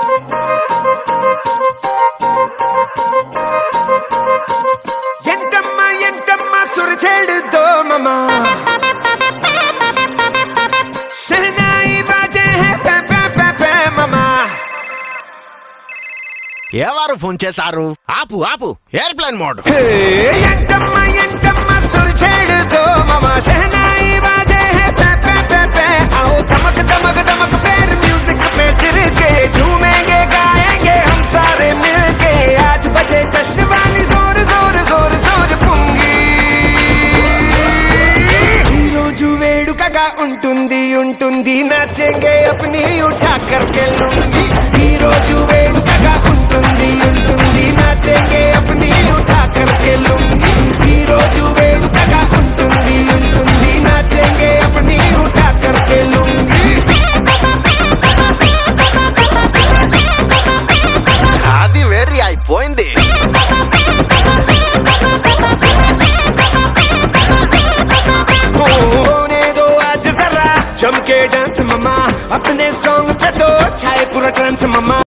ఎంటమ్మ ఎంటమ్మ సురచేడుతో మమ शहनाई बाजे है पे पे पे पे ममा ఎవరు ఫోన్ చేశారు ఆపు ఆపు ఎయిర్ప్లేన్ మోడ్ हे ఎంటమ్మ ఎంటమ్మ సురచేడుతో మమ शहनाई बाजे है पे पे पे पे आओ धमक धमक धमक पैर म्यूजिक पे चिर के झूमेंगे गाएंगे हम सारे मिलके आज बजे जश्न वाली जोर जोर जोर जोर पुंगी ఈ రోజు వేడుకగా ఉంటుంది ఉంటుంది నచ్చేంగే అప్ని ఉఠా కర్కే లుంగి ఈ రోజు వేడుకగా ఉంటుంది ఉంటుంది నచ్చేంగే అప్ని ఉఠా కర్కే లుంగి ఈ రోజు వేడుకగా ఉంటుంది ఉంటుంది నచ్చేంగే అప్ని ఉఠా కర్కే లుంగి అది వెరీ అయిపోయింది होने दो आज जरा चमके डांस ममा अपने सॉन्ग पे तो छाए पूरा ट्रांस ममा